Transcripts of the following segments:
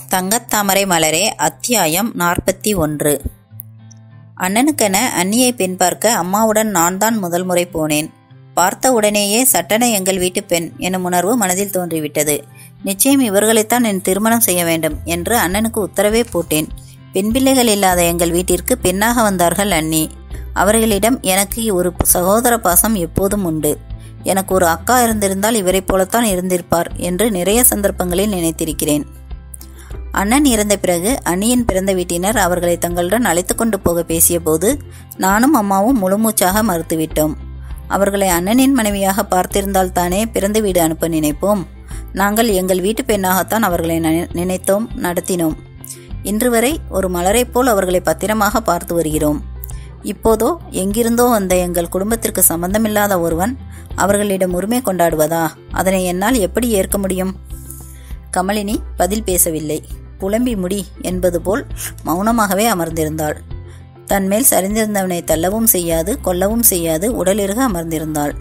தங்கத்தாமரை மலரே அத்தியாயம் நாற்பத்தி ஒன்று அண்ணனுக்கென அண்ணியை பெண் பார்க்க அம்மாவுடன் நான் தான் முதல் முறை போனேன் பார்த்த உடனேயே சட்டென எங்கள் வீட்டு பெண் எனும் உணர்வு மனதில் தோன்றிவிட்டது நிச்சயம் இவர்களைத்தான் என் திருமணம் செய்ய வேண்டும் என்று அண்ணனுக்கு உத்தரவே போட்டேன் பெண் பிள்ளைகள் இல்லாத எங்கள் வீட்டிற்கு பெண்ணாக வந்தார்கள் அண்ணி அவர்களிடம் எனக்கு ஒரு சகோதர பாசம் எப்போதும் உண்டு எனக்கு ஒரு அக்கா இருந்திருந்தால் இவரைப் போலத்தான் இருந்திருப்பார் என்று நிறைய சந்தர்ப்பங்களில் நினைத்திருக்கிறேன் அண்ணன் இறந்த பிறகு அண்ணியின் பிறந்த வீட்டினர் அவர்களை தங்களுடன் அழைத்து கொண்டு போக பேசியபோது நானும் அம்மாவும் முழுமூச்சாக மறுத்துவிட்டோம் அவர்களை அண்ணனின் மனைவியாக பார்த்திருந்தால் தானே பிறந்த வீடு அனுப்ப நினைப்போம் நாங்கள் எங்கள் வீட்டு பெண்ணாகத்தான் அவர்களை நினை- நினைத்தோம் நடத்தினோம் இன்று வரை ஒரு மலரைப் போல் அவர்களை பத்திரமாக பார்த்து வருகிறோம் இப்போதோ எங்கிருந்தோ வந்த எங்கள் குடும்பத்திற்கு சம்பந்தமில்லாத ஒருவன் அவர்களிடம் உரிமை கொண்டாடுவதா அதனை என்னால் எப்படி ஏற்க முடியும் கமலினி பதில் பேசவில்லை புலம்பி முடி என்பது போல் மௌனமாகவே அமர்ந்திருந்தாள் தன்மேல் சரிந்திருந்தவனை தள்ளவும் செய்யாது கொல்லவும் செய்யாது உடலிருக அமர்ந்திருந்தாள்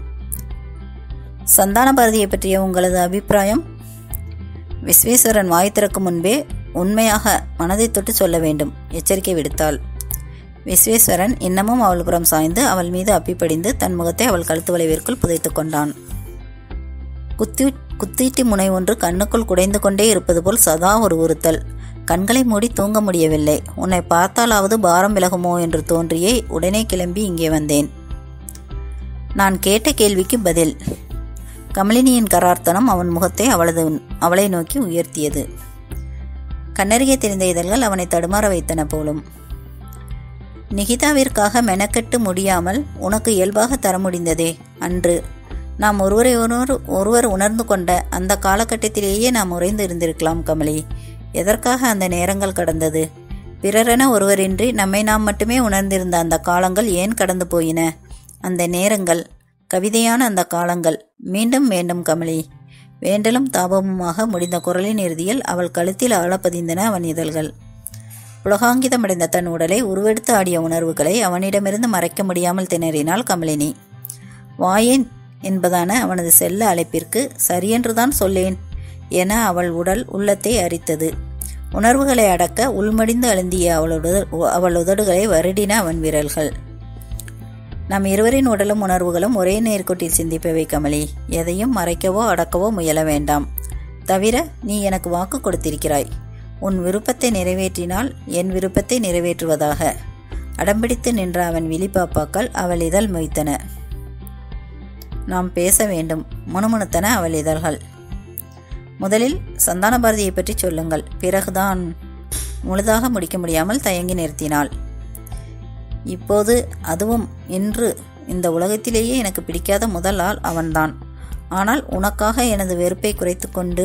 சந்தான பாரதியை பற்றிய உங்களது அபிப்பிராயம் விஸ்வேஸ்வரன் வாய் திறக்கும் முன்பே உண்மையாக மனதை தொட்டு சொல்ல வேண்டும் எச்சரிக்கை விடுத்தாள் விஸ்வேஸ்வரன் இன்னமும் அவள் புறம் சாய்ந்து அவள் மீது அப்பிப்படிந்து தன் முகத்தை அவள் கழுத்து வளைவிற்குள் புதைத்துக் கொண்டான் குத்தி குத்தீட்டி முனை ஒன்று கண்ணுக்குள் குடைந்து கொண்டே இருப்பது போல் சதா ஒரு உறுத்தல் கண்களை மூடி தூங்க முடியவில்லை உன்னை பார்த்தாலாவது பாரம் விலகுமோ என்று தோன்றியே உடனே கிளம்பி இங்கே வந்தேன் நான் கேட்ட கேள்விக்கு பதில் கமலினியின் கரார்த்தனம் அவன் முகத்தை அவளது அவளை நோக்கி உயர்த்தியது கண்ணருகே தெரிந்த இதழ்கள் அவனை தடுமாற வைத்தன போலும் நிகிதாவிற்காக மெனக்கெட்டு முடியாமல் உனக்கு இயல்பாக தர முடிந்ததே அன்று நாம் ஒருவரை ஒருவர் ஒருவர் உணர்ந்து கொண்ட அந்த காலகட்டத்திலேயே நாம் உறைந்து இருந்திருக்கலாம் கமலி எதற்காக அந்த நேரங்கள் கடந்தது பிறரென ஒருவரின்றி நம்மை நாம் மட்டுமே உணர்ந்திருந்த அந்த காலங்கள் ஏன் கடந்து போயின அந்த நேரங்கள் கவிதையான அந்த காலங்கள் மீண்டும் வேண்டும் கமலி வேண்டலும் தாபமுமாக முடிந்த குரலின் இறுதியில் அவள் கழுத்தில் ஆழப்பதிந்தன அவன் இதழ்கள் புலகாங்கிதமடைந்த தன் உடலை உருவெடுத்து ஆடிய உணர்வுகளை அவனிடமிருந்து மறைக்க முடியாமல் திணறினாள் கமலினி வாயேன் என்பதான அவனது செல்ல அழைப்பிற்கு சரியென்றுதான் சொல்லேன் என அவள் உடல் உள்ளத்தை அரித்தது உணர்வுகளை அடக்க உள்மடிந்து அழுந்திய அவளோட அவள் உதடுகளை வருடின அவன் விரல்கள் நம் இருவரின் உடலும் உணர்வுகளும் ஒரே நேர்கோட்டில் சிந்திப்பவை கமலி எதையும் மறைக்கவோ அடக்கவோ முயல வேண்டாம் தவிர நீ எனக்கு வாக்கு கொடுத்திருக்கிறாய் உன் விருப்பத்தை நிறைவேற்றினால் என் விருப்பத்தை நிறைவேற்றுவதாக அடம்பிடித்து நின்ற அவன் விழிப்பாப்பாக்கள் அவள் இதழ் மொய்த்தன நாம் பேச வேண்டும் முணுமுணுத்தன அவள் இதழ்கள் முதலில் சந்தான பாரதியை பற்றி சொல்லுங்கள் பிறகுதான் முழுதாக முடிக்க முடியாமல் தயங்கி நிறுத்தினாள் இப்போது அதுவும் இன்று இந்த உலகத்திலேயே எனக்கு பிடிக்காத முதல் ஆள் அவன்தான் ஆனால் உனக்காக எனது வெறுப்பை குறைத்து கொண்டு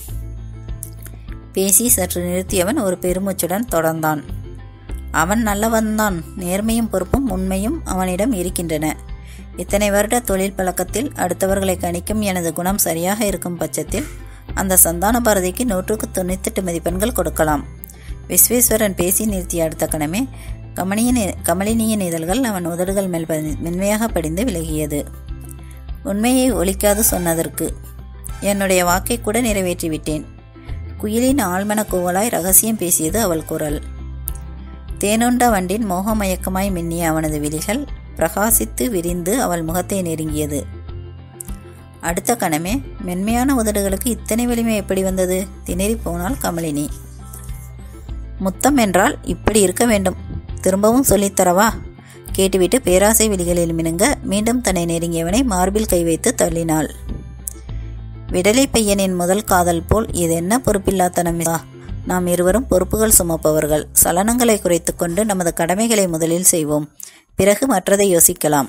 பேசி சற்று நிறுத்தியவன் ஒரு பெருமூச்சுடன் தொடர்ந்தான் அவன் நல்லவன்தான் நேர்மையும் பொறுப்பும் உண்மையும் அவனிடம் இருக்கின்றன இத்தனை வருட தொழில் பழக்கத்தில் அடுத்தவர்களை கணிக்கும் எனது குணம் சரியாக இருக்கும் பட்சத்தில் அந்த சந்தான பாரதிக்கு நூற்றுக்கு தொண்ணூத்தெட்டு மதிப்பெண்கள் கொடுக்கலாம் விஸ்வேஸ்வரன் பேசி நிறுத்திய அடுத்த கணமே கமனியின் கமலினியின் இதழ்கள் அவன் உதடுகள் மேல் பதி- மென்மையாக படிந்து விலகியது உண்மையை ஒழிக்காது சொன்னதற்கு என்னுடைய வாக்கை கூட நிறைவேற்றி விட்டேன் குயிலின் ஆழ்மன கூவலாய் ரகசியம் பேசியது அவள் குரல் தேனுண்ட வண்டின் மோகமயக்கமாய் மின்னிய அவனது விழிகள் பிரகாசித்து விரிந்து அவள் முகத்தை நெருங்கியது அடுத்த கணமே மென்மையான உதடுகளுக்கு இத்தனை வலிமை எப்படி வந்தது திணறி போனாள் கமலினி முத்தம் என்றால் இப்படி இருக்க வேண்டும் திரும்பவும் சொல்லித்தரவா கேட்டுவிட்டு பேராசை விழிகளில் மினுங்க மீண்டும் தன்னை நெருங்கியவனை மார்பில் கை வைத்து தள்ளினாள் விடலை பையனின் முதல் காதல் போல் இது என்ன பொறுப்பில்லாத்தனம் இதா? நாம் இருவரும் பொறுப்புகள் சுமப்பவர்கள் சலனங்களை குறைத்துக்கொண்டு நமது கடமைகளை முதலில் செய்வோம் பிறகு மற்றதை யோசிக்கலாம்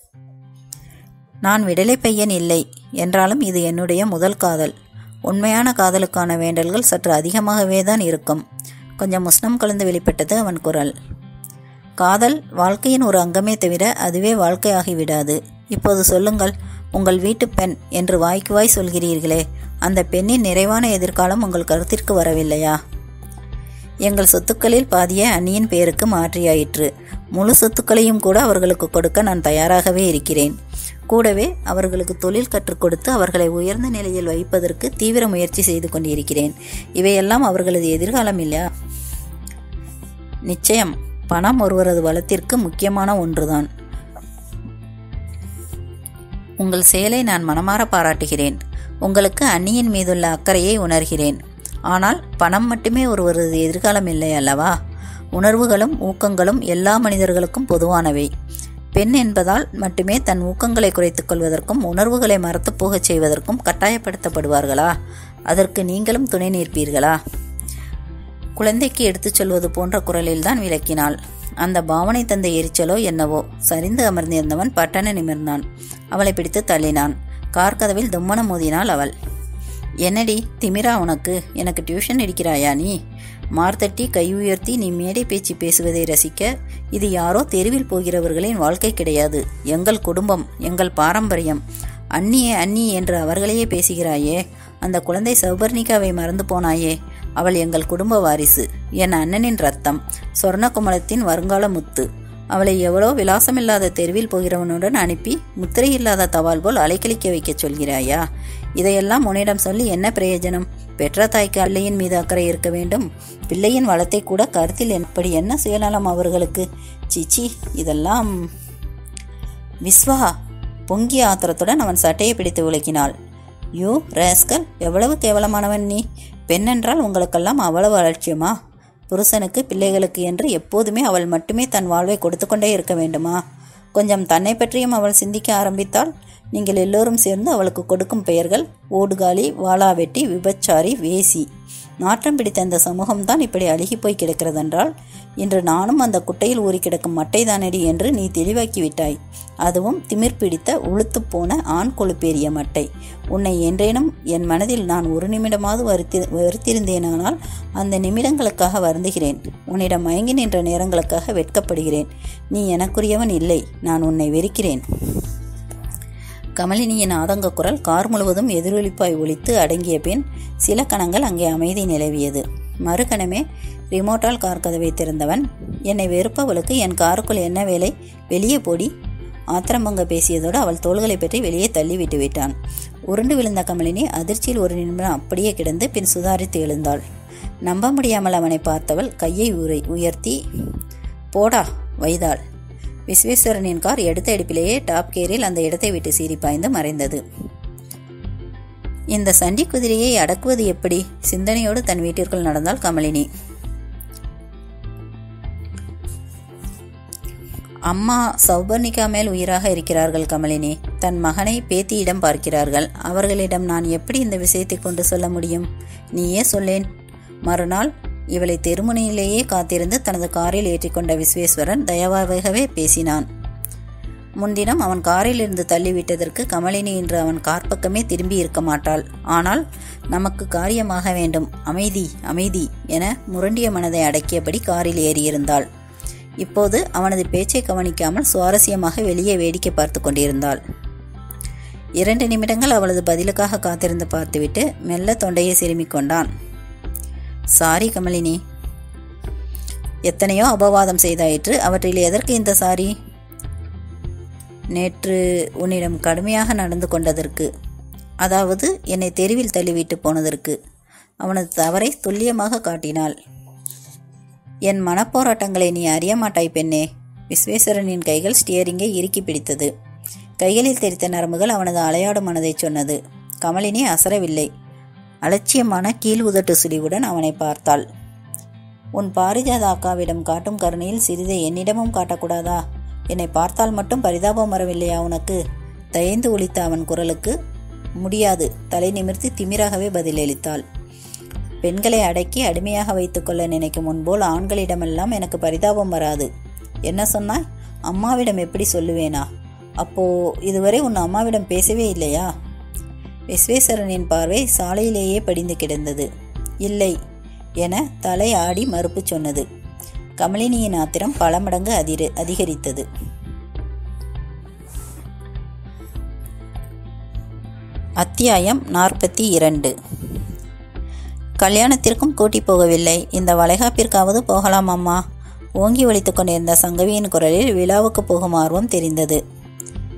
நான் விடலை பையன் இல்லை என்றாலும் இது என்னுடைய முதல் காதல் உண்மையான காதலுக்கான வேண்டல்கள் சற்று அதிகமாகவே தான் இருக்கும் கொஞ்சம் உஷ்ணம் கலந்து வெளிப்பட்டது அவன் குரல் காதல் வாழ்க்கையின் ஒரு அங்கமே தவிர அதுவே வாழ்க்கையாகிவிடாது இப்போது சொல்லுங்கள் உங்கள் வீட்டு பெண் என்று வாய்க்கு வாய் சொல்கிறீர்களே அந்த பெண்ணின் நிறைவான எதிர்காலம் உங்கள் கருத்திற்கு வரவில்லையா எங்கள் சொத்துக்களில் பாதியை அண்ணியின் பேருக்கு மாற்றியாயிற்று முழு சொத்துக்களையும் கூட அவர்களுக்கு கொடுக்க நான் தயாராகவே இருக்கிறேன் கூடவே அவர்களுக்கு தொழில் கற்றுக் கொடுத்து அவர்களை உயர்ந்த நிலையில் வைப்பதற்கு தீவிர முயற்சி செய்து கொண்டிருக்கிறேன் இவையெல்லாம் அவர்களது எதிர்காலம் இல்லையா நிச்சயம் பணம் ஒருவரது வளத்திற்கு முக்கியமான ஒன்றுதான் உங்கள் செயலை நான் மனமாற பாராட்டுகிறேன் உங்களுக்கு அந்நியின் மீதுள்ள அக்கறையை உணர்கிறேன் ஆனால் பணம் மட்டுமே ஒருவரது எதிர்காலம் இல்லை அல்லவா உணர்வுகளும் ஊக்கங்களும் எல்லா மனிதர்களுக்கும் பொதுவானவை பெண் என்பதால் மட்டுமே தன் ஊக்கங்களை குறைத்துக் கொள்வதற்கும் உணர்வுகளை மறத்துப் போகச் செய்வதற்கும் கட்டாயப்படுத்தப்படுவார்களா அதற்கு நீங்களும் துணை நிற்பீர்களா குழந்தைக்கு எடுத்துச் சொல்வது போன்ற குரலில்தான் விளக்கினாள் அந்த பாவனை தந்த எரிச்சலோ என்னவோ சரிந்து அமர்ந்திருந்தவன் பட்டன நிமிர்ந்தான் அவளை பிடித்து தள்ளினான் கார் கதவில் தும்மன மோதினாள் அவள் என்னடி திமிரா உனக்கு எனக்கு டியூஷன் எடுக்கிறாயா நீ மார்த்தட்டி கை உயர்த்தி நீ மேடை பேச்சு பேசுவதை ரசிக்க இது யாரோ தெருவில் போகிறவர்களின் வாழ்க்கை கிடையாது எங்கள் குடும்பம் எங்கள் பாரம்பரியம் அந்நியே அண்ணி என்று அவர்களையே பேசுகிறாயே அந்த குழந்தை சௌபர்ணிகாவை மறந்து போனாயே அவள் எங்கள் குடும்ப வாரிசு என் அண்ணனின் ரத்தம் சொர்ணகுமலத்தின் வருங்கால முத்து அவளை எவ்வளோ விலாசமில்லாத தெருவில் போகிறவனுடன் அனுப்பி முத்திரை இல்லாத தபால் போல் அலைக்கழிக்க வைக்கச் சொல்கிறாயா இதையெல்லாம் உன்னிடம் சொல்லி என்ன பிரயோஜனம் பெற்ற தாய்க்கு அல்லையின் மீது அக்கறை இருக்க வேண்டும் பிள்ளையின் வளத்தை கூட கருத்தில் எப்படி என்ன சுயநலம் அவர்களுக்கு சிச்சி இதெல்லாம் விஸ்வா பொங்கிய ஆத்திரத்துடன் அவன் சட்டையை பிடித்து விளக்கினாள் யூ ரேஸ்கல் எவ்வளவு கேவலமானவன் நீ பெண்ணென்றால் உங்களுக்கெல்லாம் அவ்வளவு அலட்சியமா புருஷனுக்கு பிள்ளைகளுக்கு என்று எப்போதுமே அவள் மட்டுமே தன் வாழ்வை கொடுத்து கொண்டே இருக்க வேண்டுமா கொஞ்சம் தன்னை பற்றியும் அவள் சிந்திக்க ஆரம்பித்தால் நீங்கள் எல்லோரும் சேர்ந்து அவளுக்கு கொடுக்கும் பெயர்கள் ஓடுகாலி வாளாவெட்டி விபச்சாரி வேசி நாற்றம் பிடித்த அந்த சமூகம்தான் இப்படி அழுகி போய் கிடக்கிறதென்றால் இன்று நானும் அந்த குட்டையில் ஊறி கிடக்கும் மட்டை தானடி என்று நீ தெளிவாக்கி விட்டாய் அதுவும் திமிர் பிடித்த உளுத்து போன ஆண் கொழுப்பேறிய மட்டை உன்னை என்றேனும் என் மனதில் நான் ஒரு நிமிடமாவது வருத்தி வருத்திருந்தேனானால் அந்த நிமிடங்களுக்காக வருந்துகிறேன் உன்னிடம் மயங்கி நின்ற நேரங்களுக்காக வெட்கப்படுகிறேன் நீ எனக்குரியவன் இல்லை நான் உன்னை வெறுக்கிறேன் கமலினியின் ஆதங்க குரல் கார் முழுவதும் எதிரொலிப்பாய் ஒலித்து அடங்கிய பின் சில கணங்கள் அங்கே அமைதி நிலவியது மறுகணமே ரிமோட்டால் கார் கதவை திறந்தவன் என்னை வெறுப்பவளுக்கு என் காருக்குள் என்ன வேலை வெளியே போடி ஆத்திரம்பங்க பேசியதோடு அவள் தோள்களை பற்றி வெளியே தள்ளி விட்டு விட்டான் உருண்டு விழுந்த கமலினி அதிர்ச்சியில் ஒரு நிமிடம் அப்படியே கிடந்து பின் சுதாரித்து எழுந்தாள் நம்ப முடியாமல் அவனை பார்த்தவள் கையை உரை உயர்த்தி போடா வைதாள் விஸ்வேஸ்வரனின் கார் எடுத்த எடுப்பிலேயே டாப் கேரில் அந்த இடத்தை விட்டு சீறி பாய்ந்து மறைந்தது இந்த சண்டி குதிரையை அடக்குவது எப்படி சிந்தனையோடு தன் வீட்டிற்குள் நடந்தாள் கமலினி அம்மா சௌபர்ணிகா மேல் உயிராக இருக்கிறார்கள் கமலினி தன் மகனை பேத்தியிடம் பார்க்கிறார்கள் அவர்களிடம் நான் எப்படி இந்த விஷயத்தை கொண்டு சொல்ல முடியும் நீயே சொல்லேன் மறுநாள் இவளை தெருமுனையிலேயே காத்திருந்து தனது காரில் ஏற்றிக்கொண்ட விஸ்வேஸ்வரன் தயவாகவே பேசினான் முன்தினம் அவன் காரில் இருந்து தள்ளிவிட்டதற்கு கமலினி இன்று அவன் கார் பக்கமே திரும்பி இருக்க மாட்டாள் ஆனால் நமக்கு காரியமாக வேண்டும் அமைதி அமைதி என முரண்டிய மனதை அடக்கியபடி காரில் ஏறியிருந்தாள் இப்போது அவனது பேச்சை கவனிக்காமல் சுவாரஸ்யமாக வெளியே வேடிக்கை பார்த்து கொண்டிருந்தாள் இரண்டு நிமிடங்கள் அவளது பதிலுக்காக காத்திருந்து பார்த்துவிட்டு மெல்ல தொண்டையை சிறுமிக் கொண்டான் சாரி கமலினி எத்தனையோ அபவாதம் செய்தாயிற்று அவற்றில் எதற்கு இந்த சாரி நேற்று உன்னிடம் கடுமையாக நடந்து கொண்டதற்கு அதாவது என்னை தெருவில் தள்ளிவிட்டு போனதற்கு அவனது தவறை துல்லியமாக காட்டினாள் என் மனப்போராட்டங்களை நீ அறிய மாட்டாய் பெண்ணே விஸ்வேஸ்வரனின் கைகள் ஸ்டியரிங்கை இறுக்கி பிடித்தது கைகளில் தெரித்த நரம்புகள் அவனது அலையாடும் மனதை சொன்னது கமலினி அசரவில்லை அலட்சியமான கீழ் உதட்டு சுழிவுடன் அவனை பார்த்தாள் உன் பாரிஜாத அக்காவிடம் காட்டும் கருணையில் சிறிதை என்னிடமும் காட்டக்கூடாதா என்னை பார்த்தால் மட்டும் பரிதாபம் வரவில்லையா உனக்கு தயந்து ஒலித்த அவன் குரலுக்கு முடியாது தலை நிமிர்த்தி திமிராகவே பதிலளித்தாள் பெண்களை அடக்கி அடிமையாக வைத்துக்கொள்ள நினைக்கும் முன்போல் ஆண்களிடமெல்லாம் எனக்கு பரிதாபம் வராது என்ன சொன்னாய் அம்மாவிடம் எப்படி சொல்லுவேனா அப்போ இதுவரை உன் அம்மாவிடம் பேசவே இல்லையா விஸ்வேஸ்வரனின் பார்வை சாலையிலேயே படிந்து கிடந்தது இல்லை என தலை ஆடி மறுப்பு சொன்னது கமலினியின் ஆத்திரம் பல மடங்கு அதிர அதிகரித்தது அத்தியாயம் நாற்பத்தி இரண்டு கல்யாணத்திற்கும் கூட்டி போகவில்லை இந்த வளைகாப்பிற்காவது போகலாம் அம்மா ஓங்கி ஒலித்து கொண்டிருந்த சங்கவியின் குரலில் விழாவுக்கு போகும் ஆர்வம் தெரிந்தது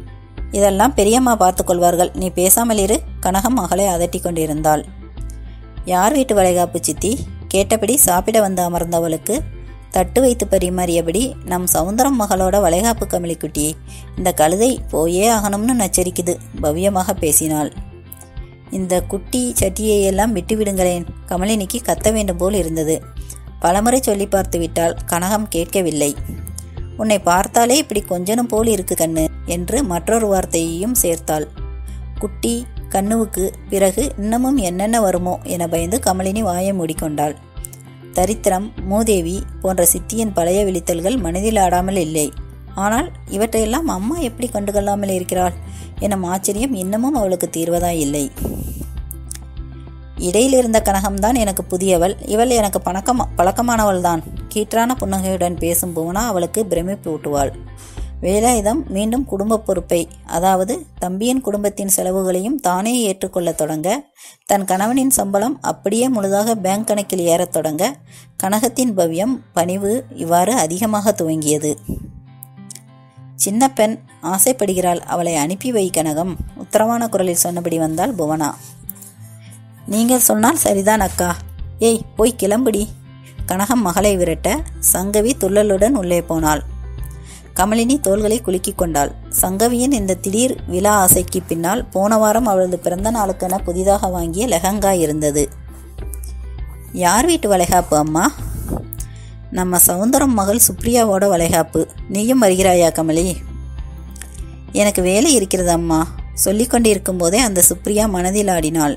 இதெல்லாம் பெரியம்மா பார்த்து கொள்வார்கள் நீ பேசாமல் இரு கனகம் மகளை அதட்டி கொண்டிருந்தாள் யார் வீட்டு வளைகாப்பு சித்தி கேட்டபடி சாப்பிட வந்து அமர்ந்தவளுக்கு தட்டு வைத்து பரிமாறியபடி நம் சவுந்தரம் மகளோட வளைகாப்பு கமலிக்குட்டி இந்த கழுதை போயே ஆகணும்னு நச்சரிக்குது பவ்யமாக பேசினாள் இந்த குட்டி சட்டியை எல்லாம் விட்டு விடுங்களேன் கமலினிக்கு கத்த வேண்டும் போல் இருந்தது பலமுறை சொல்லி பார்த்து விட்டால் கனகம் கேட்கவில்லை உன்னை பார்த்தாலே இப்படி கொஞ்சனும் போல் இருக்கு கண்ணு என்று மற்றொரு வார்த்தையையும் சேர்த்தாள் குட்டி கண்ணுவுக்கு பிறகு இன்னமும் என்னென்ன வருமோ என பயந்து கமலினி வாயை மூடிக்கொண்டாள் தரித்திரம் மூதேவி போன்ற சித்தியின் பழைய விழித்தல்கள் மனதில் ஆடாமல் இல்லை ஆனால் இவற்றையெல்லாம் அம்மா எப்படி கண்டுகொள்ளாமல் இருக்கிறாள் எனும் ஆச்சரியம் இன்னமும் அவளுக்கு தீர்வதாய் இல்லை இடையில் இருந்த கனகம்தான் எனக்கு புதியவள் இவள் எனக்கு பணக்கம் பழக்கமானவள்தான் கீற்றான புன்னகையுடன் பேசும் புவனா அவளுக்கு பிரமிப்பு ஊட்டுவாள் வேலாயுதம் மீண்டும் குடும்ப பொறுப்பை அதாவது தம்பியின் குடும்பத்தின் செலவுகளையும் தானே ஏற்றுக்கொள்ளத் தொடங்க தன் கணவனின் சம்பளம் அப்படியே முழுதாக பேங்க் கணக்கில் ஏறத் தொடங்க கனகத்தின் பவ்யம் பணிவு இவ்வாறு அதிகமாக துவங்கியது சின்ன பெண் ஆசைப்படுகிறாள் அவளை அனுப்பி வை கனகம் உத்தரவான குரலில் சொன்னபடி வந்தாள் புவனா நீங்கள் சொன்னால் சரிதான் அக்கா ஏய் போய் கிளம்புடி கனகம் மகளை விரட்ட சங்கவி துள்ளலுடன் உள்ளே போனாள் கமலினி தோள்களை குலுக்கிக் கொண்டாள் சங்கவியின் இந்த திடீர் விழா ஆசைக்கு பின்னால் போன வாரம் அவளது பிறந்த நாளுக்கென புதிதாக வாங்கிய லெஹங்கா இருந்தது யார் வீட்டு வளைகாப்பு அம்மா நம்ம சவுந்தரம் மகள் சுப்ரியாவோட வளைகாப்பு நீயும் வருகிறாயா கமலி எனக்கு வேலை இருக்கிறது அம்மா சொல்லிக்கொண்டிருக்கும் போதே அந்த சுப்ரியா மனதில் ஆடினாள்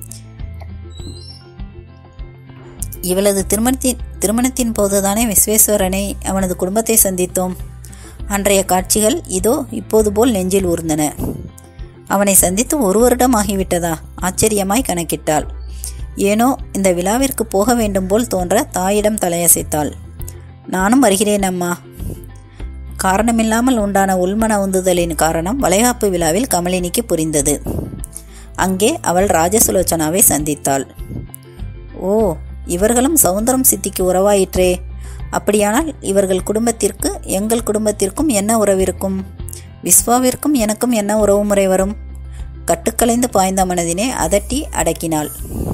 இவளது திருமணத்தின் திருமணத்தின் போதுதானே விஸ்வேஸ்வரனை அவனது குடும்பத்தை சந்தித்தோம் அன்றைய காட்சிகள் இதோ இப்போது போல் நெஞ்சில் ஊர்ந்தன அவனை சந்தித்து ஒரு வருடம் ஆகிவிட்டதா ஆச்சரியமாய் கணக்கிட்டாள் ஏனோ இந்த விழாவிற்கு போக வேண்டும் போல் தோன்ற தாயிடம் தலையசைத்தாள் நானும் வருகிறேன் அம்மா காரணமில்லாமல் உண்டான உள்மன உந்துதலின் காரணம் வளைகாப்பு விழாவில் கமலினிக்கு புரிந்தது அங்கே அவள் ராஜசுலோச்சனாவை சந்தித்தாள் ஓ இவர்களும் சவுந்தரம் சித்திக்கு உறவாயிற்றே அப்படியானால் இவர்கள் குடும்பத்திற்கு எங்கள் குடும்பத்திற்கும் என்ன உறவிருக்கும் விஸ்வாவிற்கும் எனக்கும் என்ன உறவு முறை வரும் கட்டுக்கலைந்து பாய்ந்த மனதினை அதட்டி அடக்கினாள்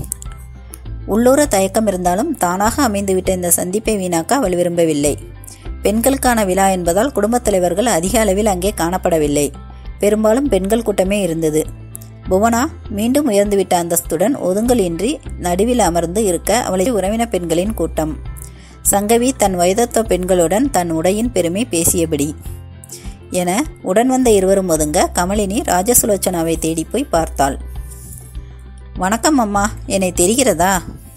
உள்ளூர தயக்கம் இருந்தாலும் தானாக அமைந்துவிட்ட இந்த சந்திப்பை வீணாக்க அவள் விரும்பவில்லை பெண்களுக்கான விழா என்பதால் குடும்பத் தலைவர்கள் அதிக அளவில் அங்கே காணப்படவில்லை பெரும்பாலும் பெண்கள் கூட்டமே இருந்தது புவனா மீண்டும் உயர்ந்துவிட்ட அந்தஸ்துடன் ஒதுங்கல் இன்றி நடுவில் அமர்ந்து இருக்க அவளை உறவின பெண்களின் கூட்டம் சங்கவி தன் வயதத்த பெண்களுடன் தன் உடையின் பெருமை பேசியபடி என உடன் வந்த இருவரும் ஒதுங்க கமலினி ராஜசுலோச்சனாவை தேடி போய் பார்த்தாள் வணக்கம் அம்மா என்னை தெரிகிறதா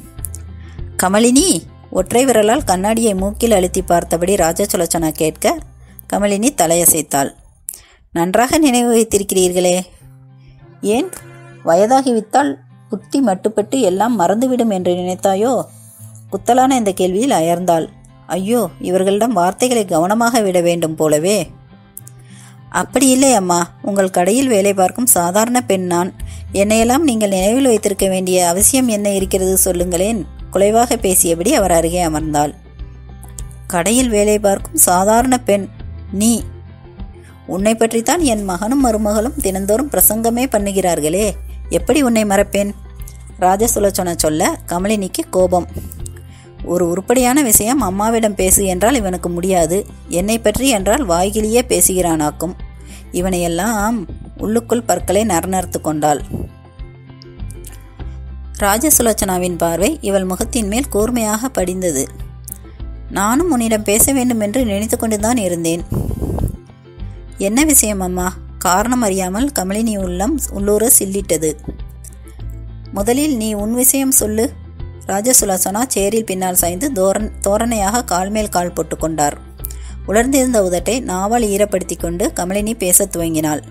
கமலினி ஒற்றை விரலால் கண்ணாடியை மூக்கில் அழுத்தி பார்த்தபடி ராஜசுலோச்சனா கேட்க கமலினி தலையசைத்தாள் நன்றாக நினைவு வைத்திருக்கிறீர்களே ஏன் வயதாகிவிட்டால் புத்தி மட்டுப்பட்டு எல்லாம் மறந்துவிடும் என்று நினைத்தாயோ குத்தலான இந்த கேள்வியில் அயர்ந்தாள் ஐயோ இவர்களிடம் வார்த்தைகளை கவனமாக விட வேண்டும் போலவே அப்படி இல்லை அம்மா உங்கள் கடையில் வேலை பார்க்கும் சாதாரண பெண் நான் என்னையெல்லாம் நீங்கள் நினைவில் வைத்திருக்க வேண்டிய அவசியம் என்ன இருக்கிறது சொல்லுங்களேன் குலைவாக பேசியபடி அவர் அருகே அமர்ந்தாள் கடையில் வேலை பார்க்கும் சாதாரண பெண் நீ உன்னை பற்றித்தான் என் மகனும் மருமகளும் தினந்தோறும் பிரசங்கமே பண்ணுகிறார்களே எப்படி உன்னை மறப்பேன் ராஜசுலோச்சன சொல்ல கமலினிக்கு கோபம் ஒரு உருப்படியான விஷயம் அம்மாவிடம் பேசு என்றால் இவனுக்கு முடியாது என்னை பற்றி என்றால் வாய்கிலேயே பேசுகிறானாக்கும் இவனையெல்லாம் உள்ளுக்குள் பற்களை நரநறுத்து கொண்டாள் ராஜசுலோச்சனாவின் பார்வை இவள் முகத்தின் மேல் கூர்மையாக படிந்தது நானும் உன்னிடம் பேச வேண்டும் என்று நினைத்து கொண்டுதான் இருந்தேன் என்ன விஷயம் அம்மா காரணம் அறியாமல் கமலினி உள்ளம் உள்ளூர சில்லிட்டது முதலில் நீ உன் விஷயம் சொல்லு ராஜசுலோசனா சேரில் பின்னால் சாய்ந்து தோரன் தோரணையாக கால் மேல் கால் போட்டுக்கொண்டார் உலர்ந்திருந்த உதட்டை நாவால் ஈரப்படுத்தி கொண்டு கமலினி பேசத் துவங்கினாள்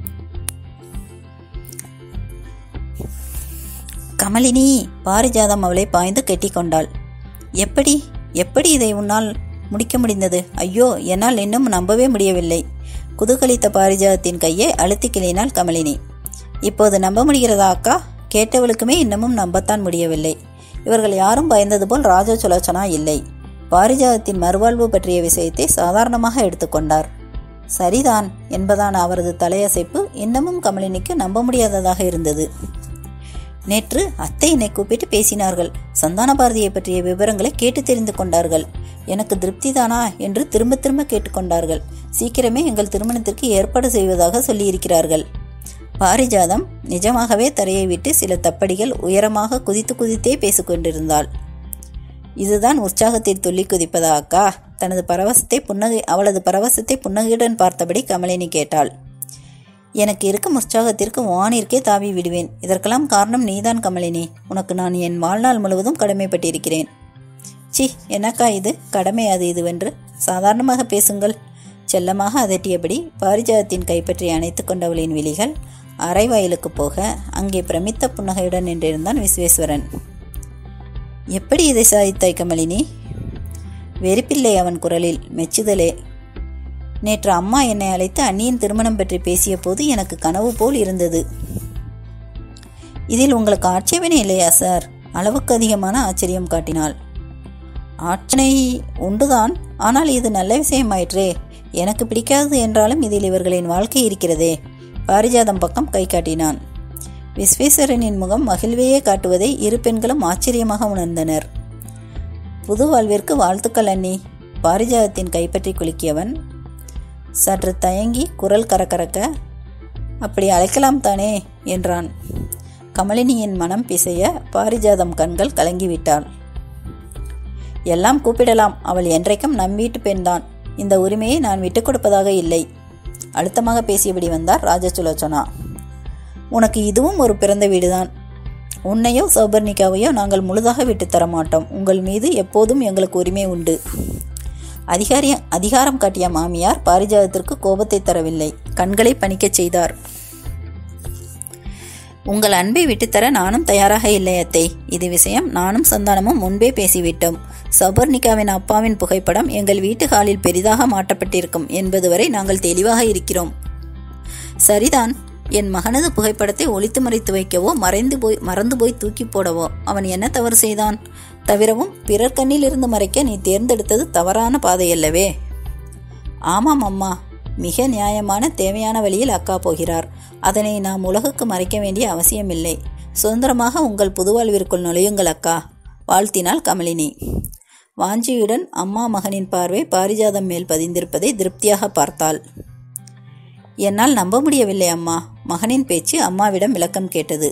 கமலினி பாரிஜாதம் அவளை பாய்ந்து கெட்டிக்கொண்டாள் எப்படி எப்படி இதை உன்னால் முடிக்க முடிந்தது ஐயோ என்னால் இன்னும் நம்பவே முடியவில்லை குதூகலித்த பாரிஜாதத்தின் கையை அழுத்தி கிளினாள் கமலினி இப்போது நம்ப முடிகிறதா அக்கா கேட்டவளுக்குமே இன்னமும் நம்பத்தான் முடியவில்லை இவர்கள் யாரும் பயந்தது போல் ராஜசுலோச்சனா இல்லை பாரிஜாதத்தின் மறுவாழ்வு பற்றிய விஷயத்தை சாதாரணமாக எடுத்துக்கொண்டார் சரிதான் என்பதான அவரது தலையசைப்பு இன்னமும் கமலினிக்கு நம்ப முடியாததாக இருந்தது நேற்று அத்தை என்னை கூப்பிட்டு பேசினார்கள் சந்தான பாரதியை பற்றிய விவரங்களை கேட்டு தெரிந்து கொண்டார்கள் எனக்கு திருப்திதானா என்று திரும்ப திரும்ப கேட்டுக்கொண்டார்கள் சீக்கிரமே எங்கள் திருமணத்திற்கு ஏற்பாடு செய்வதாக சொல்லியிருக்கிறார்கள் பாரிஜாதம் நிஜமாகவே தரையை விட்டு சில தப்படிகள் உயரமாக குதித்து குதித்தே பேசிக்கொண்டிருந்தாள் இதுதான் உற்சாகத்தில் துள்ளி குதிப்பதா அக்கா தனது பரவசத்தை புன்னகை அவளது பரவசத்தை புன்னகையுடன் பார்த்தபடி கமலினி கேட்டாள் எனக்கு இருக்கும் உற்சாகத்திற்கு வானிற்கே தாவி விடுவேன் இதற்கெல்லாம் காரணம் நீதான் கமலினி உனக்கு நான் என் வாழ்நாள் முழுவதும் கடமைப்பட்டிருக்கிறேன் சி என்னக்கா இது கடமை அது இதுவென்று சாதாரணமாக பேசுங்கள் செல்லமாக அதட்டியபடி பாரிஜாதத்தின் கைப்பற்றி அணைத்து கொண்டவளின் விழிகள் அரைவாயிலுக்கு போக அங்கே பிரமித்த புன்னகையுடன் நின்றிருந்தான் விஸ்வேஸ்வரன் எப்படி இதை சாதித்தாய் கமலினி வெறுப்பில்லை அவன் குரலில் மெச்சுதலே நேற்று அம்மா என்னை அழைத்து அண்ணியின் திருமணம் பற்றி பேசிய போது எனக்கு கனவு போல் இருந்தது இதில் உங்களுக்கு ஆட்சேபனை இல்லையா சார் அளவுக்கு அதிகமான ஆச்சரியம் காட்டினாள் ஆட்சனை உண்டுதான் ஆனால் இது நல்ல விஷயமாயிற்றே எனக்கு பிடிக்காதது என்றாலும் இதில் இவர்களின் வாழ்க்கை இருக்கிறதே பாரிஜாதம் பக்கம் கை காட்டினான் விஸ்வேஸ்வரனின் முகம் மகிழ்வையே காட்டுவதை இரு பெண்களும் ஆச்சரியமாக உணர்ந்தனர் புது வாழ்விற்கு வாழ்த்துக்கள் அண்ணி பாரிஜாதத்தின் கைப்பற்றி குலுக்கியவன் சற்று தயங்கி குரல் கரகரக்க அப்படி அழைக்கலாம் தானே என்றான் கமலினியின் மனம் பிசைய பாரிஜாதம் கண்கள் கலங்கிவிட்டாள் எல்லாம் கூப்பிடலாம் அவள் என்றைக்கும் நம் வீட்டு பெண்தான் இந்த உரிமையை நான் விட்டுக் கொடுப்பதாக இல்லை அழுத்தமாக பேசியபடி வந்தார் ராஜசுலோச்சனா உனக்கு இதுவும் ஒரு பிறந்த வீடுதான் உன்னையோ சௌபர்ணிகாவையோ நாங்கள் முழுதாக விட்டு தர மாட்டோம் உங்கள் மீது எப்போதும் எங்களுக்கு உரிமை உண்டு அதிகாரிய அதிகாரம் காட்டிய மாமியார் பாரிஜாதத்திற்கு கோபத்தை தரவில்லை கண்களை பணிக்கச் செய்தார் உங்கள் அன்பை விட்டுத்தர நானும் தயாராக இல்லை அத்தை இது விஷயம் நானும் சந்தானமும் முன்பே பேசிவிட்டோம் சபர்ணிகாவின் அப்பாவின் புகைப்படம் எங்கள் வீட்டு ஹாலில் பெரிதாக மாட்டப்பட்டிருக்கும் என்பது வரை நாங்கள் தெளிவாக இருக்கிறோம் சரிதான் என் மகனது புகைப்படத்தை ஒளித்து மறைத்து வைக்கவோ மறைந்து போய் மறந்து போய் தூக்கி போடவோ அவன் என்ன தவறு செய்தான் தவிரவும் பிறர் கண்ணில் இருந்து மறைக்க நீ தேர்ந்தெடுத்தது தவறான பாதையல்லவே ஆமாம் அம்மா மிக நியாயமான தேவையான வழியில் அக்கா போகிறார் அதனை நாம் உலகுக்கு மறைக்க வேண்டிய அவசியமில்லை சுதந்திரமாக உங்கள் புதுவாழ்விற்குள் நுழையுங்கள் அக்கா வாழ்த்தினாள் கமலினி வாஞ்சியுடன் அம்மா மகனின் பார்வை பாரிஜாதம் மேல் பதிந்திருப்பதை திருப்தியாக பார்த்தாள் என்னால் நம்ப முடியவில்லை அம்மா மகனின் பேச்சு அம்மாவிடம் விளக்கம் கேட்டது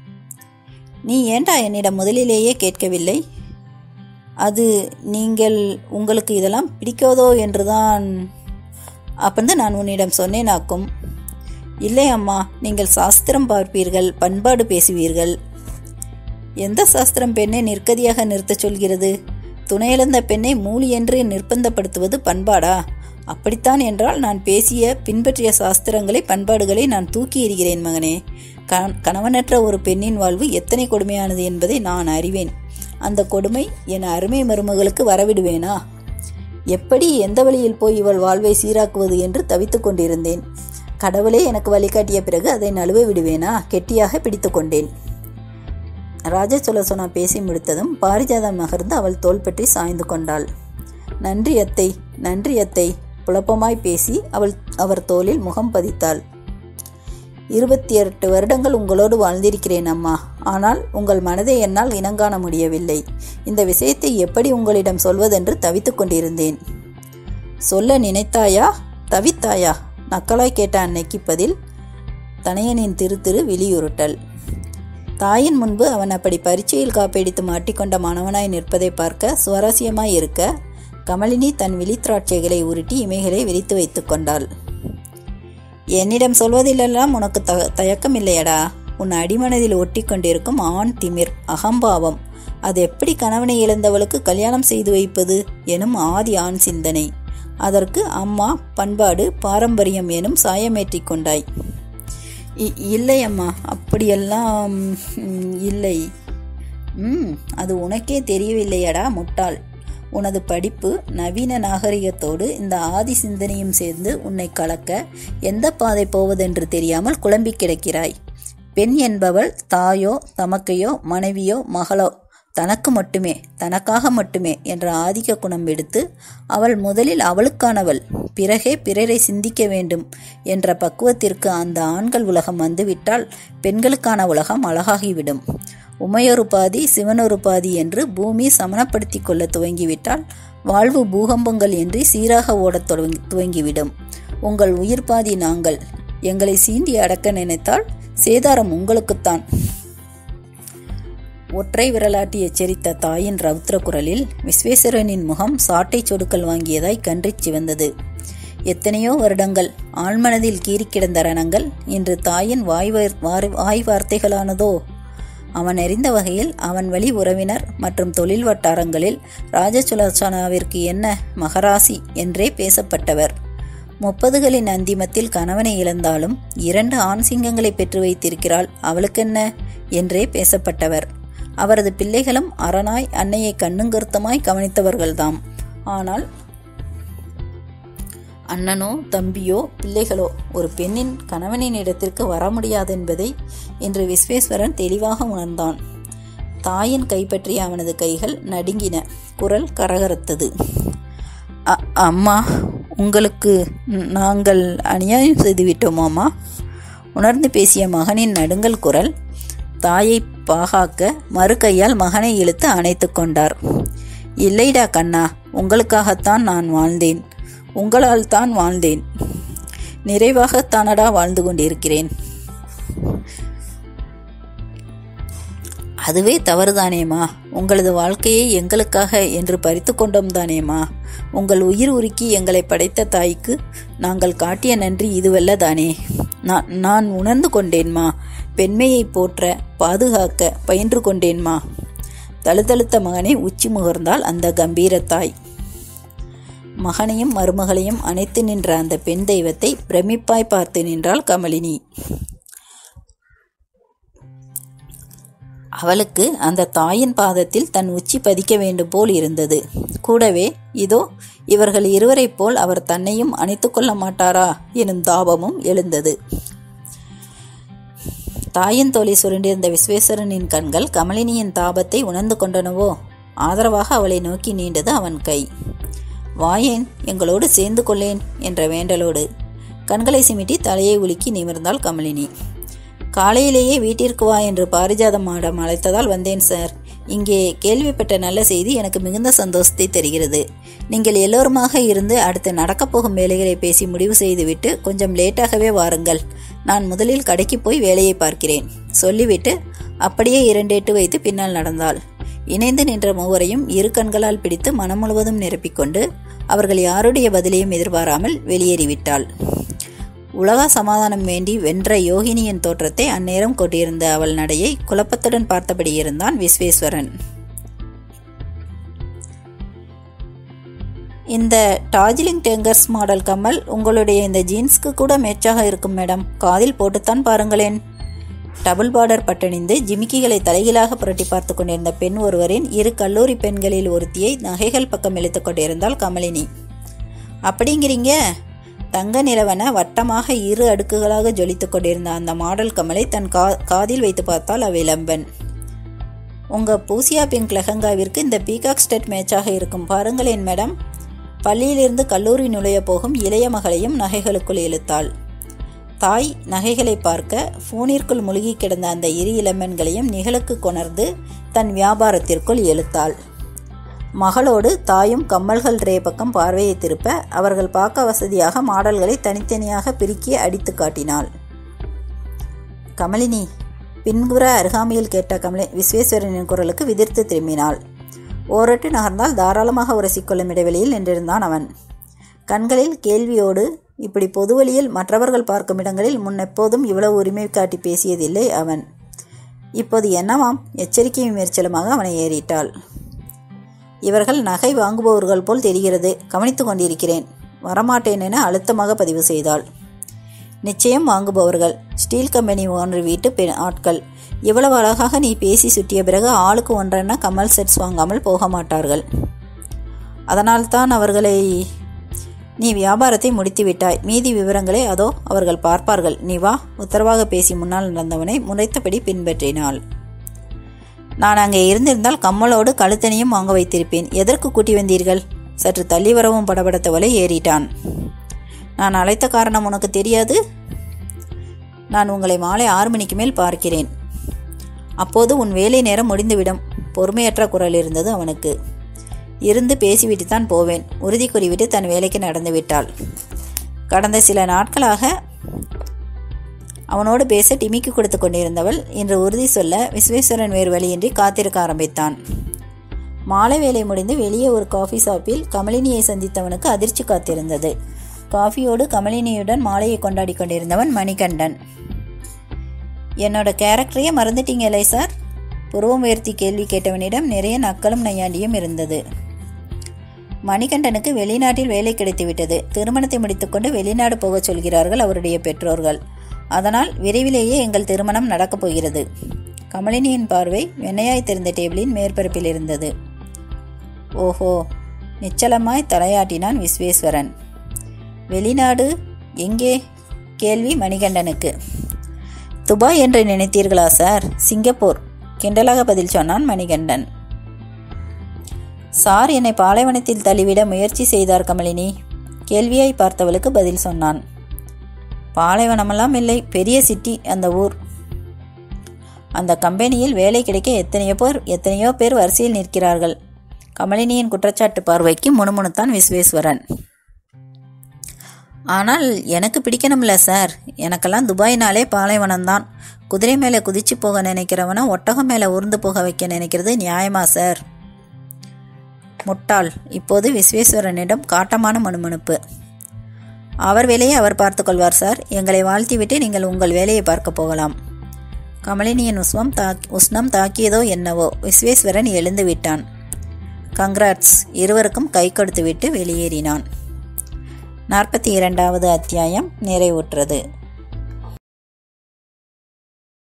நீ ஏண்டா என்னிடம் முதலிலேயே கேட்கவில்லை அது நீங்கள் உங்களுக்கு இதெல்லாம் பிடிக்காதோ என்றுதான் அப்பந்து நான் உன்னிடம் சொன்னேனாக்கும் இல்லை அம்மா நீங்கள் சாஸ்திரம் பார்ப்பீர்கள் பண்பாடு பேசுவீர்கள் எந்த சாஸ்திரம் பெண்ணை நிற்கதியாக நிறுத்தச் சொல்கிறது துணையிழந்த பெண்ணை மூலி என்று நிர்பந்தப்படுத்துவது பண்பாடா அப்படித்தான் என்றால் நான் பேசிய பின்பற்றிய சாஸ்திரங்களை பண்பாடுகளை நான் தூக்கி எறிகிறேன் மகனே கணவனற்ற ஒரு பெண்ணின் வாழ்வு எத்தனை கொடுமையானது என்பதை நான் அறிவேன் அந்த கொடுமை என் அருமை மருமகளுக்கு வரவிடுவேனா எப்படி எந்த வழியில் போய் இவள் வாழ்வை சீராக்குவது என்று தவித்துக் கொண்டிருந்தேன் கடவுளே எனக்கு வழிகாட்டிய பிறகு அதை நழுவ விடுவேனா கெட்டியாக பிடித்து கொண்டேன் ராஜசுலசோனா பேசி முடித்ததும் பாரிஜாதம் நகர்ந்து அவள் தோல் பற்றி சாய்ந்து கொண்டாள் நன்றி அத்தை நன்றி அத்தை குழப்பமாய் பேசி அவள் அவர் தோளில் முகம் பதித்தாள் இருபத்தி எட்டு வருடங்கள் உங்களோடு வாழ்ந்திருக்கிறேன் அம்மா ஆனால் உங்கள் மனதை என்னால் இனங்காண முடியவில்லை இந்த விஷயத்தை எப்படி உங்களிடம் சொல்வதென்று தவித்துக் கொண்டிருந்தேன் சொல்ல நினைத்தாயா தவித்தாயா நக்கலாய் கேட்ட அன்னைக்கு பதில் தனையனின் திரு திரு விழியுருட்டல் தாயின் முன்பு அவன் அப்படி பரீட்சையில் காப்பீடித்து மாட்டிக்கொண்ட மாணவனாய் நிற்பதை பார்க்க சுவாரஸ்யமாய் இருக்க கமலினி தன் விழித்திராட்சைகளை உருட்டி இமைகளை விரித்து வைத்துக் கொண்டாள் என்னிடம் சொல்வதிலெல்லாம் உனக்கு த தயக்கம் இல்லையடா உன் அடிமனதில் ஒட்டி கொண்டிருக்கும் ஆண் திமிர் அகம்பாவம் அது எப்படி கணவனை இழந்தவளுக்கு கல்யாணம் செய்து வைப்பது எனும் ஆதி ஆண் சிந்தனை அதற்கு அம்மா பண்பாடு பாரம்பரியம் எனும் சாயமேற்றிக் கொண்டாய் இல்லை அம்மா அப்படியெல்லாம் இல்லை ம் அது உனக்கே தெரியவில்லையடா முட்டாள் உனது படிப்பு நவீன நாகரிகத்தோடு இந்த ஆதி சிந்தனையும் சேர்ந்து உன்னை கலக்க எந்த பாதை போவதென்று தெரியாமல் குழம்பி கிடக்கிறாய் பெண் என்பவள் தாயோ தமக்கையோ மனைவியோ மகளோ தனக்கு மட்டுமே தனக்காக மட்டுமே என்ற ஆதிக்க குணம் எடுத்து அவள் முதலில் அவளுக்கானவள் பிறகே பிறரை சிந்திக்க வேண்டும் என்ற பக்குவத்திற்கு அந்த ஆண்கள் உலகம் வந்துவிட்டால் பெண்களுக்கான உலகம் அழகாகிவிடும் உமையொரு பாதி சிவனொரு பாதி என்று பூமி சமணப்படுத்தி கொள்ள துவங்கிவிட்டால் வாழ்வு பூகம்பங்கள் இன்றி சீராக ஓடத் துவங்கி துவங்கிவிடும் உங்கள் உயிர் பாதி நாங்கள் எங்களை சீண்டி அடக்க நினைத்தால் சேதாரம் உங்களுக்குத்தான் ஒற்றை விரலாட்டி எச்சரித்த தாயின் ரவுத்ர குரலில் விஸ்வேஸ்வரனின் முகம் சாட்டை சொடுக்கல் வாங்கியதாய் கன்றிச் சிவந்தது எத்தனையோ வருடங்கள் ஆழ்மனதில் கீறிக் கிடந்த ரணங்கள் இன்று தாயின் வாய் வாய் வார்த்தைகளானதோ அவன் அறிந்த வகையில் அவன் வழி உறவினர் மற்றும் தொழில் வட்டாரங்களில் ராஜசுலோச்சனாவிற்கு என்ன மகராசி என்றே பேசப்பட்டவர் முப்பதுகளின் அந்திமத்தில் கணவனை இழந்தாலும் இரண்டு ஆண் சிங்கங்களை பெற்று வைத்திருக்கிறாள் அவளுக்கென்ன என்றே பேசப்பட்டவர் அவரது பிள்ளைகளும் அரணாய் அன்னையை கண்ணுங்கருத்தமாய் கவனித்தவர்கள்தாம் ஆனால் அண்ணனோ தம்பியோ பிள்ளைகளோ ஒரு பெண்ணின் கணவனின் இடத்திற்கு வர முடியாது என்பதை இன்று விஸ்வேஸ்வரன் தெளிவாக உணர்ந்தான் தாயின் கைப்பற்றிய அவனது கைகள் நடுங்கின குரல் கரகரத்தது அம்மா உங்களுக்கு நாங்கள் அநியாயம் செய்துவிட்டோமாமா உணர்ந்து பேசிய மகனின் நடுங்கல் குரல் தாயை பாகாக்க மறு கையால் மகனை இழுத்து அணைத்து கொண்டார் இல்லைடா கண்ணா உங்களுக்காகத்தான் நான் வாழ்ந்தேன் உங்களால் தான் வாழ்ந்தேன் நிறைவாகத்தானடா வாழ்ந்து கொண்டிருக்கிறேன் அதுவே தவறுதானேம்மா உங்களது வாழ்க்கையை எங்களுக்காக என்று பறித்து கொண்டோம் தானேம்மா உங்கள் உயிர் உருக்கி எங்களை படைத்த தாய்க்கு நாங்கள் காட்டிய நன்றி இதுவல்ல தானே நான் நான் உணர்ந்து கொண்டேன்மா பெண்மையை போற்ற பாதுகாக்க பயின்று கொண்டேன்மா தழுதழுத்த மகனை உச்சி முகர்ந்தால் அந்த கம்பீர தாய் மகனையும் மருமகளையும் அணைத்து நின்ற அந்த பெண் தெய்வத்தை பிரமிப்பாய் பார்த்து நின்றாள் கமலினி அவளுக்கு அந்த தாயின் பாதத்தில் தன் உச்சி பதிக்க வேண்டும் போல் இருந்தது கூடவே இதோ இவர்கள் இருவரைப் போல் அவர் தன்னையும் அணைத்து கொள்ள மாட்டாரா எனும் தாபமும் எழுந்தது தாயின் தோலை சுருண்டிருந்த விஸ்வேஸ்வரனின் கண்கள் கமலினியின் தாபத்தை உணர்ந்து கொண்டனவோ ஆதரவாக அவளை நோக்கி நீண்டது அவன் கை வாயேன் எங்களோடு சேர்ந்து கொள்ளேன் என்ற வேண்டலோடு கண்களை சிமிட்டி தலையை உலுக்கி நிமிர்ந்தாள் கமலினி காலையிலேயே வீட்டிற்கு வா என்று பாரிஜாதம் மாடம் அழைத்ததால் வந்தேன் சார் இங்கே கேள்விப்பட்ட நல்ல செய்தி எனக்கு மிகுந்த சந்தோஷத்தை தருகிறது நீங்கள் எல்லோருமாக இருந்து அடுத்து நடக்கப் போகும் வேலைகளை பேசி முடிவு செய்துவிட்டு கொஞ்சம் லேட்டாகவே வாருங்கள் நான் முதலில் கடைக்கு போய் வேலையை பார்க்கிறேன் சொல்லிவிட்டு அப்படியே இரண்டேட்டு வைத்து பின்னால் நடந்தாள் இணைந்து நின்ற மூவரையும் இரு கண்களால் பிடித்து மனம் முழுவதும் நிரப்பிக்கொண்டு அவர்கள் யாருடைய பதிலையும் எதிர்பாராமல் வெளியேறிவிட்டாள் உலக சமாதானம் வேண்டி வென்ற யோகினியின் தோற்றத்தை அந்நேரம் கொண்டிருந்த அவள் நடையை குழப்பத்துடன் பார்த்தபடி இருந்தான் விஸ்வேஸ்வரன் இந்த டார்ஜிலிங் டேங்கர்ஸ் மாடல் கம்மல் உங்களுடைய இந்த ஜீன்ஸ்க்கு கூட மேட்சாக இருக்கும் மேடம் காதில் போட்டுத்தான் பாருங்களேன் டபுள் பார்டர் பட்டணிந்து ஜிமிக்கிகளை தலைகீழாக புரட்டி பார்த்து கொண்டிருந்த பெண் ஒருவரின் இரு கல்லூரி பெண்களில் ஒருத்தியை நகைகள் பக்கம் இழுத்து கொண்டிருந்தாள் கமலினி அப்படிங்கிறீங்க தங்க நிலவன வட்டமாக இரு அடுக்குகளாக ஜொலித்து கொண்டிருந்த அந்த மாடல் கமலை தன் கா காதில் வைத்து பார்த்தால் அவ்விளம்பன் உங்க பூசியா பிங்க் லெஹங்காவிற்கு இந்த பீகாக் ஸ்டெட் மேட்சாக இருக்கும் பாருங்களேன் மேடம் பள்ளியிலிருந்து கல்லூரி நுழைய போகும் இளைய மகளையும் நகைகளுக்குள் இழுத்தாள் தாய் நகைகளை பார்க்க ஃபோனிற்குள் முழுகி கிடந்த அந்த இரு இளம்பெண்களையும் நிகழுக்கு கொணர்ந்து தன் வியாபாரத்திற்குள் இழுத்தாள் மகளோடு தாயும் கம்மல்கள் ரே பக்கம் பார்வையை திருப்ப அவர்கள் பார்க்க வசதியாக மாடல்களை தனித்தனியாக பிரிக்கி அடித்து காட்டினாள் கமலினி பின்புற அருகாமையில் கேட்ட கமலி விஸ்வேஸ்வரனின் குரலுக்கு விதிர்த்து திரும்பினாள் ஓரட்டு நகர்ந்தால் தாராளமாக உரசிக்கொள்ளும் இடைவெளியில் நின்றிருந்தான் அவன் கண்களில் கேள்வியோடு இப்படி பொதுவழியில் மற்றவர்கள் பார்க்கும் இடங்களில் முன்னெப்போதும் இவ்வளவு உரிமை காட்டி பேசியதில்லை அவன் இப்போது என்னவாம் எச்சரிக்கையும் முயற்சலுமாக அவனை ஏறிட்டாள் இவர்கள் நகை வாங்குபவர்கள் போல் தெரிகிறது கவனித்துக் கொண்டிருக்கிறேன் வரமாட்டேன் என அழுத்தமாக பதிவு செய்தாள் நிச்சயம் வாங்குபவர்கள் ஸ்டீல் கம்பெனி ஓனர் வீட்டு பெண் ஆட்கள் இவ்வளவு அழகாக நீ பேசி சுட்டிய பிறகு ஆளுக்கு ஒன்றென கமல் செட்ஸ் வாங்காமல் போக மாட்டார்கள் அதனால்தான் அவர்களை நீ வியாபாரத்தை முடித்து விட்டாய் மீதி விவரங்களை அதோ அவர்கள் பார்ப்பார்கள் நீ வா உத்தரவாக பேசி முன்னால் நடந்தவனை முறைத்தபடி பின்பற்றினாள் நான் அங்கே இருந்திருந்தால் கம்மலோடு கழுத்தனையும் வாங்க வைத்திருப்பேன் எதற்கு கூட்டி வந்தீர்கள் சற்று தள்ளி வரவும் படபடத்தவளை ஏறிட்டான் நான் அழைத்த காரணம் உனக்கு தெரியாது நான் உங்களை மாலை ஆறு மணிக்கு மேல் பார்க்கிறேன் அப்போது உன் வேலை நேரம் முடிந்துவிடும் பொறுமையற்ற குரல் இருந்தது அவனுக்கு இருந்து பேசிவிட்டு தான் போவேன் உறுதி கூறிவிட்டு தன் வேலைக்கு நடந்து விட்டாள் கடந்த சில நாட்களாக அவனோடு பேச டிமிக்கு கொடுத்து கொண்டிருந்தவள் இன்று உறுதி சொல்ல விஸ்வேஸ்வரன் வேறு வழியின்றி காத்திருக்க ஆரம்பித்தான் மாலை வேலை முடிந்து வெளியே ஒரு காஃபி ஷாப்பில் கமலினியை சந்தித்தவனுக்கு அதிர்ச்சி காத்திருந்தது காஃபியோடு கமலினியுடன் மாலையை கொண்டாடி கொண்டிருந்தவன் மணிகண்டன் என்னோட கேரக்டரையே மறந்துட்டீங்களே சார் புருவம் உயர்த்தி கேள்வி கேட்டவனிடம் நிறைய நக்கலும் நையாண்டியும் இருந்தது மணிகண்டனுக்கு வெளிநாட்டில் வேலை கிடைத்துவிட்டது திருமணத்தை முடித்துக்கொண்டு வெளிநாடு போகச் சொல்கிறார்கள் அவருடைய பெற்றோர்கள் அதனால் விரைவிலேயே எங்கள் திருமணம் நடக்கப் போகிறது கமலினியின் பார்வை வெண்ணையாய் தெரிந்த டேபிளின் மேற்பரப்பில் இருந்தது ஓஹோ நிச்சலமாய் தலையாட்டினான் விஸ்வேஸ்வரன் வெளிநாடு எங்கே கேள்வி மணிகண்டனுக்கு துபாய் என்று நினைத்தீர்களா சார் சிங்கப்பூர் கிண்டலாக பதில் சொன்னான் மணிகண்டன் சார் என்னை பாலைவனத்தில் தள்ளிவிட முயற்சி செய்தார் கமலினி கேள்வியாய் பார்த்தவளுக்கு பதில் சொன்னான் பாலைவனமெல்லாம் இல்லை பெரிய சிட்டி அந்த ஊர் அந்த கம்பெனியில் வேலை கிடைக்க எத்தனையோ பேர் எத்தனையோ பேர் வரிசையில் நிற்கிறார்கள் கமலினியின் குற்றச்சாட்டு பார்வைக்கு முணுமுணுத்தான் விஸ்வேஸ்வரன் ஆனால் எனக்கு பிடிக்கணும்ல சார் எனக்கெல்லாம் துபாய்னாலே பாலைவனம்தான் குதிரை மேலே குதிச்சு போக நினைக்கிறவன ஒட்டகம் மேலே உருந்து போக வைக்க நினைக்கிறது நியாயமா சார் முட்டாள் இப்போது விஸ்வேஸ்வரனிடம் காட்டமான மனுமனுப்பு அவர் வேலையை அவர் பார்த்துக்கொள்வார் சார் எங்களை வாழ்த்திவிட்டு நீங்கள் உங்கள் வேலையை பார்க்க போகலாம் கமலினியின் உஸ்வம் தாக் உஷ்ணம் தாக்கியதோ என்னவோ விஸ்வேஸ்வரன் எழுந்து விட்டான் கங்க்ராட்ஸ் இருவருக்கும் கை கொடுத்துவிட்டு வெளியேறினான் நாற்பத்தி இரண்டாவது அத்தியாயம் நிறைவுற்றது